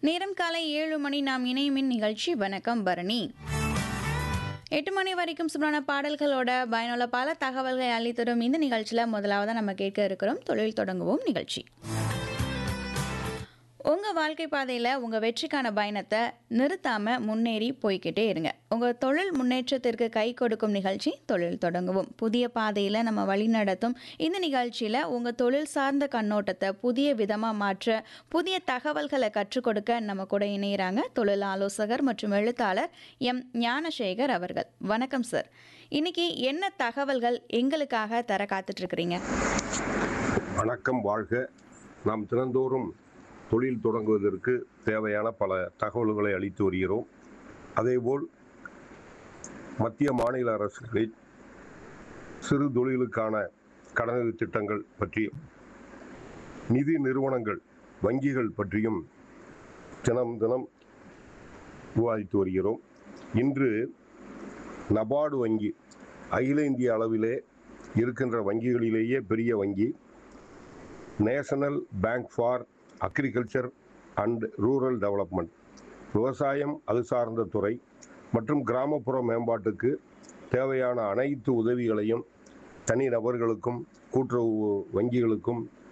நேரம் காலை ஏழு மணி நாம் இணையமின் நிகழ்ச்சி வணக்கம் பரணி எட்டு மணி வரைக்கும் சும்மான பாடல்களோட பயனுள்ள பல தகவல்களை அளித்தரும் இந்த நிகழ்ச்சியில் முதலாவதாக நம்ம கேட்க இருக்கிறோம் தொழில் தொடங்குவோம் நிகழ்ச்சி உங்கள் வாழ்க்கை பாதையில் உங்கள் வெற்றிக்கான பயணத்தை நிறுத்தாமல் முன்னேறி போய்க்கிட்டே இருங்க உங்கள் தொழில் முன்னேற்றத்திற்கு கை கொடுக்கும் நிகழ்ச்சி தொழில் தொடங்குவோம் புதிய பாதையில் நம்ம வழிநடத்தும் இந்த நிகழ்ச்சியில் உங்கள் தொழில் சார்ந்த கண்ணோட்டத்தை புதிய விதமாக மாற்ற புதிய தகவல்களை கற்றுக் கொடுக்க நம்ம கூட இணைகிறாங்க தொழில் ஆலோசகர் மற்றும் எழுத்தாளர் எம் ஞானசேகர் அவர்கள் வணக்கம் சார் இன்னைக்கு என்ன தகவல்கள் எங்களுக்காக தர காத்துட்ருக்கிறீங்க வணக்கம் வாழ்க நாம் தினந்தோறும் தொழில் தொடங்குவதற்கு தேவையான பல தகவல்களை அளித்து வருகிறோம் அதேபோல் மத்திய மாநில அரசுகளில் சிறு தொழிலுக்கான கடனுதவி திட்டங்கள் பற்றியும் நிதி நிறுவனங்கள் வங்கிகள் பற்றியும் தினம் தினம் விவாதித்து வருகிறோம் இன்று நபார்டு வங்கி அகில இந்திய அளவிலே இருக்கின்ற வங்கிகளிலேயே பெரிய வங்கி National Bank for Agriculture and Rural Development விவசாயம் அது சார்ந்த துறை மற்றும் கிராமப்புற மேம்பாட்டுக்கு தேவையான அனைத்து உதவிகளையும் தனி நபர்களுக்கும் கூட்டுறவு வங்கிகளுக்கும்